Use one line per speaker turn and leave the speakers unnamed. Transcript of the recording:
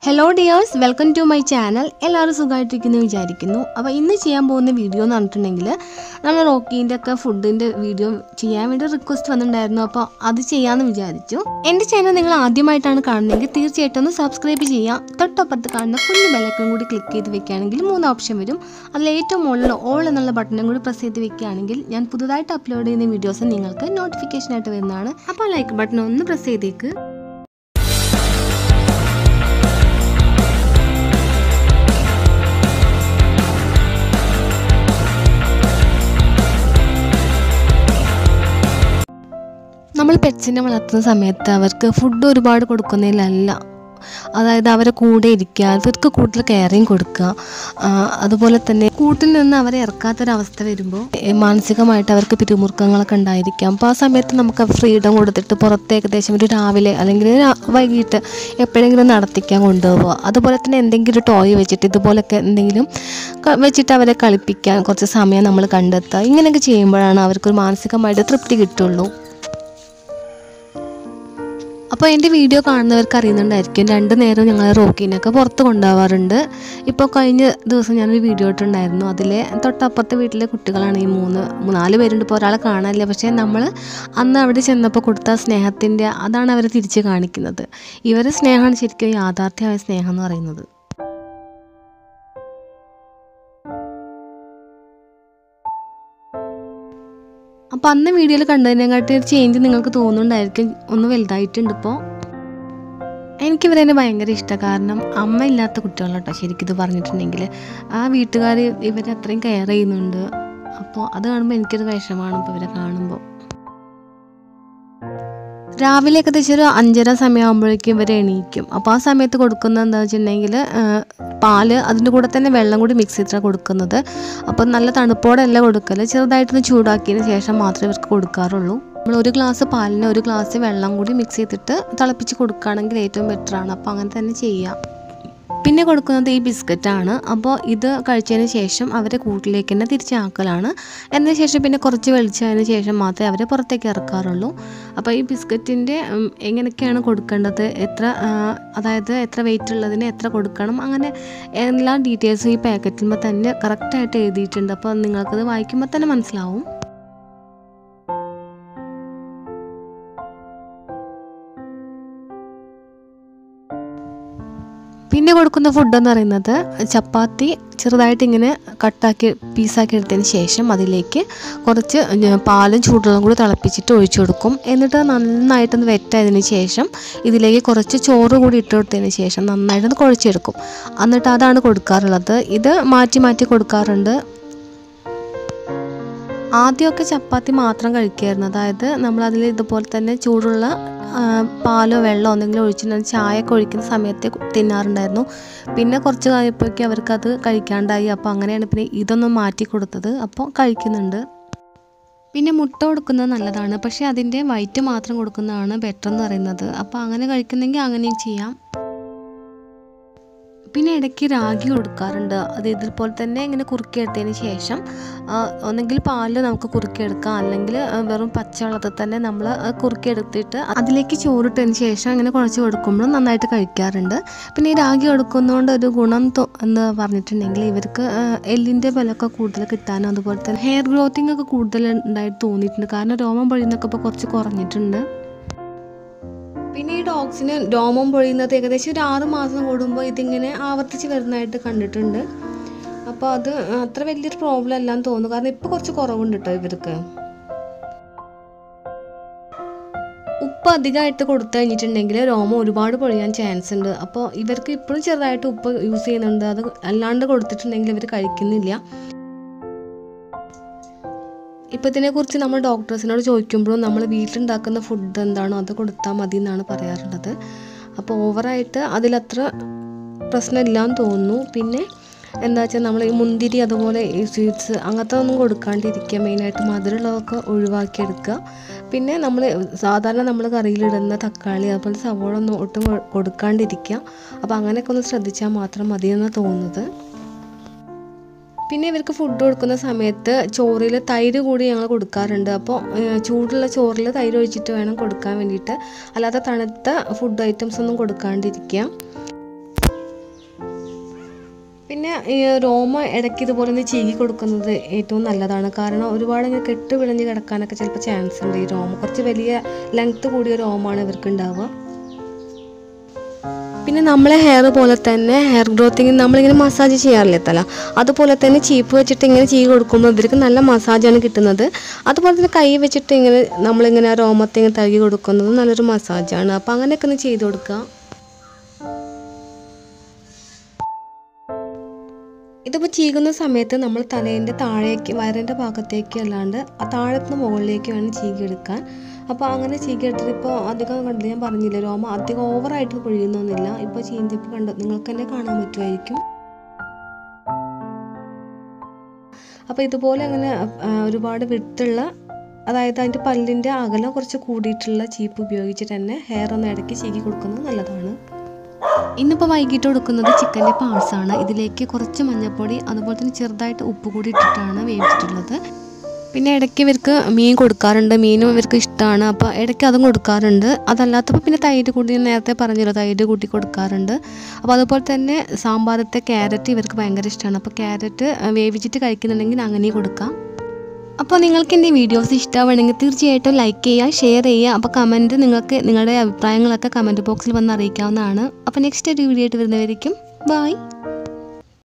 hello dears welcome to my channel എല്ലാവരും സുഖമായിട്ടിരിക്കുന്നു വിചാരിക്കുന്നു അപ്പോൾ ഇന്ന് ചെയ്യാൻ പോകുന്ന വീഡിയോ എന്ന് പറഞ്ഞിട്ടുണ്ടെങ്കിൽ നമ്മൾ റോക്കീൻ്റെ ഒക്കെ ഫുഡിൻ്റെ വീഡിയോ ചെയ്യാൻ വേണ്ടി റിക്വസ്റ്റ് വന്നിട്ടുണ്ടായിരുന്നു അപ്പോൾ അത് ചെയ്യാമെന്ന് വിചാരിച്ചു എൻ്റെ ചാനൽ നിങ്ങൾ ആദ്യമായിട്ടാണ് കാണുന്നതെങ്കിൽ തീർച്ചയായിട്ടും ഒന്ന് സബ്സ്ക്രൈബ് ചെയ്യാം തൊട്ടപ്പുറത്ത് കാണുന്ന കുഞ്ഞു ബെല്ലൈക്കൺ കൂടി ക്ലിക്ക് ചെയ്ത് വെക്കുകയാണെങ്കിൽ മൂന്ന് ഓപ്ഷൻ വരും അതിൽ ഏറ്റവും മുകളിൽ ഓൾ എന്നുള്ള ബട്ടണും കൂടി പ്രസ് ചെയ്ത് വെക്കുകയാണെങ്കിൽ ഞാൻ പുതുതായിട്ട് അപ്ലോഡ് ചെയ്യുന്ന വീഡിയോസ് നിങ്ങൾക്ക് നോട്ടിഫിക്കേഷൻ ആയിട്ട് വരുന്നതാണ് അപ്പോൾ ലൈക്ക് ബട്ടൺ ഒന്ന് പ്രസ് ചെയ്തേക്ക് നമ്മൾ പെറ്റ്സിനെ വളർത്തുന്ന സമയത്ത് അവർക്ക് ഫുഡ് ഒരുപാട് കൊടുക്കുന്നതിലല്ല അതായത് അവരെ കൂടെ ഇരിക്കുക അവർക്ക് കൂടുതൽ കെയറിങ് കൊടുക്കുക ആ, അതുപോലെ തന്നെ കൂട്ടിൽ നിന്ന് അവരെ ഇറക്കാത്തൊരവസ്ഥ വരുമ്പോൾ ഏ, മാനസികമായിട്ട് അവർക്ക് പിരിമുറുക്കങ്ങളൊക്കെ ഉണ്ടായിരിക്കാം അപ്പോൾ ആ സമയത്ത് നമുക്ക് ഫ്രീഡം കൊടുത്തിട്ട് പുറത്ത് ഏകദേശം ഒരു രാവിലെ അല്ലെങ്കിൽ രാ- വൈകിട്ട് എപ്പോഴെങ്കിലും നടത്തിക്കാൻ കൊണ്ടുപോവുക അതുപോലെ തന്നെ എന്തെങ്കിലും ഒരു ടോയ് വെച്ചിട്ട് ഇതുപോലൊക്കെ എന്തെങ്കിലും ക- വെച്ചിട്ട് അവരെ കളിപ്പിക്കാൻ കുറച്ച് സമയം നമ്മൾ കണ്ടെത്തുക ഇങ്ങനെയൊക്കെ ചെയ്യുമ്പോഴാണ് അവർക്കൊരു മാനസികമായിട്ട് തൃപ്തി കിട്ടുള്ളൂ അപ്പോൾ എൻ്റെ വീഡിയോ കാണുന്നവർക്ക് അറിയുന്നുണ്ടായിരിക്കും രണ്ട് നേരം ഞങ്ങൾ റോക്കീനൊക്കെ പുറത്ത് കൊണ്ടുപോകാറുണ്ട് ഇപ്പോൾ കഴിഞ്ഞ ദിവസം ഞാനൊരു വീഡിയോ ഇട്ടുണ്ടായിരുന്നു അതിലെ തൊട്ടപ്പുറത്തെ വീട്ടിലെ കുട്ടികളാണ് ഈ മൂന്ന് നാല് പേരുണ്ട് ഇപ്പോൾ ഒരാളെ കാണാനില്ല പക്ഷേ നമ്മൾ അന്ന് അവിടെ ചെന്നപ്പോൾ കൊടുത്ത സ്നേഹത്തിൻ്റെ അതാണ് അവർ തിരിച്ച് കാണിക്കുന്നത് ഇവരെ സ്നേഹമാണ് ശരിക്കും യാഥാർത്ഥ്യമായ സ്നേഹം എന്ന് പറയുന്നത് അപ്പം അന്ന് വീഡിയോയിൽ കണ്ടതിനെക്കാട്ടി ഒരു ചേഞ്ച് നിങ്ങൾക്ക് തോന്നുന്നുണ്ടായിരിക്കും ഒന്ന് വലുതായിട്ടുണ്ട് ഇപ്പോൾ എനിക്ക് ഇവരെന്നെ ഭയങ്കര ഇഷ്ടമാണ് കാരണം അമ്മ ഇല്ലാത്ത കുട്ടികളാണ് കേട്ടോ ശരിക്കും ഇത് പറഞ്ഞിട്ടുണ്ടെങ്കിൽ ആ വീട്ടുകാർ ഇവരെ അത്രയും കെയർ ചെയ്യുന്നുണ്ട് അപ്പോൾ അത് കാണുമ്പോൾ എനിക്കൊരു വിഷമാണ് ഇപ്പോൾ ഇവരെ കാണുമ്പോൾ രാവിലെ ഏകദേശം ഒരു അഞ്ചര സമയമാകുമ്പോഴേക്കും ഇവർ എണീക്കും അപ്പോൾ ആ സമയത്ത് കൊടുക്കുന്നത് എന്താ വെച്ചിട്ടുണ്ടെങ്കിൽ പാല് അതിൻ്റെ കൂടെ തന്നെ വെള്ളം കൂടി മിക്സ് ചെയ്തിട്ടാണ് കൊടുക്കുന്നത് അപ്പോൾ നല്ല തണുപ്പോടെ അല്ല കൊടുക്കൽ ചെറുതായിട്ടൊന്ന് ചൂടാക്കിയതിന് ശേഷം മാത്രമേ ഇവർക്ക് കൊടുക്കാറുള്ളൂ നമ്മൾ ഒരു ഗ്ലാസ് പാലിന് ഒരു ഗ്ലാസ് വെള്ളം കൂടി മിക്സ് ചെയ്തിട്ട് തിളപ്പിച്ച് കൊടുക്കുകയാണെങ്കിൽ ഏറ്റവും ബെറ്ററാണ് അപ്പോൾ അങ്ങനെ തന്നെ ചെയ്യാം പിന്നെ കൊടുക്കുന്നത് ഈ ബിസ്ക്കറ്റാണ് അപ്പോൾ ഇത് കഴിച്ചതിന് ശേഷം അവരെ കൂട്ടിലേക്ക് തന്നെ തിരിച്ചാക്കലാണ് എന്നതിന് ശേഷം പിന്നെ കുറച്ച് വെളിച്ചതിന് ശേഷം മാത്രമേ അവരെ പുറത്തേക്ക് ഇറക്കാറുള്ളൂ അപ്പോൾ ഈ ബിസ്ക്കറ്റിൻ്റെ ഉം, എങ്ങനെയൊക്കെയാണ് കൊടുക്കേണ്ടത് എത്ര ആ, അതായത് എത്ര വെയിറ്റ് ഉള്ളതിന് എത്ര കൊടുക്കണം അങ്ങനെ എല്ലാ ഡീറ്റെയിൽസും ഈ പാക്കറ്റിൽ തന്നെ കറക്റ്റായിട്ട് എഴുതിയിട്ടുണ്ട് അപ്പോൾ നിങ്ങൾക്കത് വായിക്കുമ്പോൾ തന്നെ മനസ്സിലാവും പിന്നെ കൊടുക്കുന്ന ഫുഡ് എന്ന് പറയുന്നത് ചപ്പാത്തി ചെറുതായിട്ട് ഇങ്ങനെ കട്ടാക്കി പീസാക്കി എടുത്തതിന് ശേഷം അതിലേക്ക് കുറച്ച് ഞ- പാലും ചൂടുവെള്ളം കൂടി തിളപ്പിച്ചിട്ട് ഒഴിച്ചു കൊടുക്കും എന്നിട്ട് നന്നായിട്ടൊന്ന് വെറ്റായതിന് ശേഷം ഇതിലേക്ക് കുറച്ച് ചോറ് കൂടി ഇട്ട് കൊടുത്തതിന് ശേഷം നന്നായിട്ടൊന്ന് കുഴച്ചെടുക്കും എന്നിട്ട് അതാണ് കൊടുക്കാറുള്ളത് ഇത് മാറ്റി മാറ്റി കൊടുക്കാറുണ്ട് ആദ്യമൊക്കെ ചപ്പാത്തി മാത്രം കഴിക്കുമായിരുന്നു അതായത് നമ്മളതിൽ ഇതുപോലെ തന്നെ ചൂടുള്ള ആ, പാലോ വെള്ളമോ എന്തെങ്കിലും ഒഴിച്ചിട്ടുണ്ടെങ്കിൽ ചായ ഒക്കെ ഒഴിക്കുന്ന സമയത്ത് തിന്നാറുണ്ടായിരുന്നു പിന്നെ കുറച്ച് കഴിയുമ്പോഴേക്കും അവർക്കത് കഴിക്കാണ്ടായി അപ്പോൾ അങ്ങനെയാണ് പിന്നെ ഇതൊന്നും മാറ്റി കൊടുത്തത് അപ്പോൾ കഴിക്കുന്നുണ്ട് പിന്നെ മുട്ട കൊടുക്കുന്നത് നല്ലതാണ് പക്ഷേ അതിൻ്റെ വൈറ്റ് മാത്രം കൊടുക്കുന്നതാണ് ബെറ്റർ എന്ന് പറയുന്നത് അപ്പോൾ അങ്ങനെ കഴിക്കുന്നെങ്കിൽ അങ്ങനെയും ചെയ്യാം പിന്നെ ഇടയ്ക്ക് രാഗി കൊടുക്കാറുണ്ട് അത് ഇതുപോലെ തന്നെ ഇങ്ങനെ കുറുക്കിയെടുത്തതിന് ശേഷം ആ, ഒന്നെങ്കിൽ പാലിൽ നമുക്ക് കുറുക്കിയെടുക്കാം അല്ലെങ്കിൽ ആ, വെറും പച്ചവെള്ളത്തിൽ തന്നെ നമ്മൾ കുറുക്കിയെടുത്തിട്ട് അതിലേക്ക് ചോറിട്ടതിന് ശേഷം ഇങ്ങനെ കുഴച്ച് കൊടുക്കുമ്പോൾ നന്നായിട്ട് കഴിക്കാറുണ്ട് പിന്നെ ഈ രാഗി കൊടുക്കുന്നതുകൊണ്ട് ഒരു ഗുണം തോ- എന്ന് പറഞ്ഞിട്ടുണ്ടെങ്കിൽ ഇവർക്ക് ആ, എല്ലിൻ്റെ ബലമൊക്കെ കൂടുതൽ കിട്ടാനും അതുപോലെ തന്നെ ഹെയർ ഗ്രോത്തിങ് ഒക്കെ കൂടുതൽ ഉണ്ടായിട്ട് തോന്നിയിട്ടുണ്ട് കാരണം രോമം പൊഴിയുന്നൊക്കെ ഇപ്പോൾ കുറച്ച് കുറഞ്ഞിട്ടുണ്ട് പിന്നെ ഈ ഡോഗ്സിന് രോമം പൊഴിയുന്നത് ഏകദേശം ഒരു ആറ് മാസം കൂടുമ്പോൾ ഇതിങ്ങനെ ആവർത്തിച്ച് വരുന്നതായിട്ട് കണ്ടിട്ടുണ്ട് അപ്പോൾ അത് അത്ര വലിയൊരു പ്രോബ്ലം അല്ലാന്ന് തോന്നുന്നു കാരണം ഇപ്പോൾ കുറച്ച് കുറവുണ്ട് കേട്ടോ ഇവർക്ക് ഉപ്പ് അധികമായിട്ട് കൊടുത്തു കഴിഞ്ഞിട്ടുണ്ടെങ്കിൽ രോമം ഒരുപാട് പൊഴിയാൻ ചാൻസ് ഉണ്ട് അപ്പോൾ ഇവർക്ക് ഇപ്പോഴും ചെറുതായിട്ട് ഉപ്പ് യൂസ് ചെയ്യുന്നുണ്ട് അത് അല്ലാണ്ട് കൊടുത്തിട്ടുണ്ടെങ്കിൽ ഇവർ കഴിക്കുന്നില്ല ഇപ്പം ഇതിനെക്കുറിച്ച് നമ്മൾ ഡോക്ടേഴ്സിനോട് ചോദിക്കുമ്പോഴും നമ്മൾ വീട്ടിലുണ്ടാക്കുന്ന ഫുഡ് എന്താണോ അത് കൊടുത്താൽ മതി എന്നാണ് പറയാറുള്ളത് അപ്പോൾ ഓവറായിട്ട് അതിലത്ര പ്രശ്നമില്ല എന്ന് തോന്നുന്നു പിന്നെ എന്താ വെച്ചാൽ നമ്മൾ ഈ മുന്തിരി അതുപോലെ ഈ സ്വീറ്റ്സ് അങ്ങനത്തെ ഒന്നും കൊടുക്കാണ്ടിരിക്കുക മെയിനായിട്ട് മധുരമുള്ളതൊക്കെ ഒഴിവാക്കിയെടുക്കുക പിന്നെ നമ്മൾ സാധാരണ നമ്മൾ കറിയിലിടുന്ന തക്കാളി അതുപോലെ സവോള ഒന്നും ഒട്ടും കൊ- കൊടുക്കാണ്ടിരിക്കുക അപ്പോൾ അങ്ങനെയൊക്കെ ഒന്ന് ശ്രദ്ധിച്ചാൽ മാത്രം മതിയെന്നാണ് തോന്നുന്നത് പിന്നെ ഇവർക്ക് ഫുഡ് കൊടുക്കുന്ന സമയത്ത് ചോറിൽ തൈര് കൂടി ഞങ്ങൾ കൊടുക്കാറുണ്ട് അപ്പോൾ ഏഹ്, ചൂടുള്ള ചോറിൽ തൈര് ഒഴിച്ചിട്ട് വേണം കൊടുക്കാൻ വേണ്ടിയിട്ട് അല്ലാതെ തണുത്ത ഫുഡ് ഐറ്റംസ് ഒന്നും കൊടുക്കാണ്ടിരിക്കുക പിന്നെ ഈ രോമ ഇടയ്ക്ക് ഇതുപോലെ ഒന്ന് ചീകി കൊടുക്കുന്നത് ഏറ്റവും നല്ലതാണ് കാരണം ഒരുപാട് ഇങ്ങനെ കെട്ട് വിളഞ്ഞ് കിടക്കാനൊക്കെ ചിലപ്പോൾ ചാൻസ് ഉണ്ട് ഈ രോമം കുറച്ച് വലിയ ലെങ്ത്ത് കൂടിയ രോമമാണ് ഇവർക്ക് ഉണ്ടാവുക പിന്നെ നമ്മളെ ഹെയർ പോലെ തന്നെ ഹെയർ ഗ്രോത്തിങ് നമ്മളിങ്ങനെ മസാജ് ചെയ്യാറില്ലേ തല അതുപോലെ തന്നെ ചീപ്പ് വെച്ചിട്ട് ഇങ്ങനെ ചെയ്ത് കൊടുക്കുമ്പോൾ ഇവർക്ക് നല്ല മസാജാണ് കിട്ടുന്നത് അതുപോലെ തന്നെ കൈ വെച്ചിട്ട് ഇങ്ങനെ നമ്മളിങ്ങനെ ആ രോമത്തെ ഇങ്ങനെ തഴുകി കൊടുക്കുന്നത് നല്ലൊരു മസാജാണ് അപ്പോൾ അങ്ങനെയൊക്കെ ഒന്ന് ചെയ്ത് കൊടുക്കുക ഇതിപ്പോൾ ചീകുന്ന സമയത്ത് നമ്മൾ തലേൻ്റെ താഴേക്ക് വയറിൻ്റെ ഭാഗത്തേക്ക് അല്ലാണ്ട് ആ താഴത്തുനിന്ന് മുകളിലേക്ക് വേണം ചീകിയെടുക്കാൻ അപ്പോൾ അങ്ങനെ ചീകിയെടുത്തിട്ട് ഇപ്പോൾ അധികം കണ്ടില്ല ഞാൻ പറഞ്ഞില്ല രോമ അധികം ഓവറായിട്ട് പൊഴിയുന്നൊന്നുമില്ല ഇപ്പോൾ ചീന്തിപ്പ് കണ്ട് നിങ്ങൾക്ക് തന്നെ കാണാൻ പറ്റുമായിരിക്കും അപ്പോൾ ഇതുപോലെ അങ്ങനെ ആ, ഒരുപാട് വിട്ടുള്ള അതായത് അതിൻ്റെ പല്ലിൻ്റെ അകലം കുറച്ച് കൂടിയിട്ടുള്ള ചീപ്പ് ഉപയോഗിച്ചിട്ട് തന്നെ ഹെയർ ഒന്ന് ഇടയ്ക്ക് ചീകി കൊടുക്കുന്നത് നല്ലതാണ് ഇന്നിപ്പോൾ വൈകിട്ട് കൊടുക്കുന്നത് ചിക്കൻ്റെ പാഴ്സാണ് ഇതിലേക്ക് കുറച്ച് മഞ്ഞൾപ്പൊടി അതുപോലെ തന്നെ ചെറുതായിട്ട് ഉപ്പ് കൂടി ഇട്ടിട്ടാണ് വേവിച്ചിട്ടുള്ളത് പിന്നെ ഇടയ്ക്ക് ഇവർക്ക് മീൻ കൊടുക്കാറുണ്ട് മീനും ഇവർക്ക് ഇഷ്ടമാണ് അപ്പോൾ ഇടയ്ക്ക് അതും കൊടുക്കാറുണ്ട് അതല്ലാത്തപ്പോൾ പിന്നെ തൈര് കൂടി ഞാൻ നേരത്തെ പറഞ്ഞല്ലോ തൈര് കൂട്ടി കൊടുക്കാറുണ്ട് അപ്പോൾ അതുപോലെ തന്നെ സാമ്പാറത്തെ ക്യാരറ്റ് ഇവർക്ക് ഭയങ്കര ഇഷ്ടമാണ് അപ്പോൾ ക്യാരറ്റ് വേവിച്ചിട്ട് കഴിക്കുന്നുണ്ടെങ്കിൽ അങ്ങനെ കൊടുക്കാം അപ്പോൾ നിങ്ങൾക്ക് എൻ്റെ വീഡിയോസ് ഇഷ്ടമാണെങ്കിൽ തീർച്ചയായിട്ടും ലൈക്ക് ചെയ്യുക ഷെയർ ചെയ്യുക അപ്പോൾ കമൻറ്റ് നിങ്ങൾക്ക് നിങ്ങളുടെ അഭിപ്രായങ്ങളൊക്കെ കമൻറ്റ് ബോക്സിൽ വന്ന് അറിയിക്കാവുന്നതാണ് അപ്പോൾ നെക്സ്റ്റ് ഒരു വീഡിയോ ആയിട്ട് വരുന്നവരിക്കും ബൈ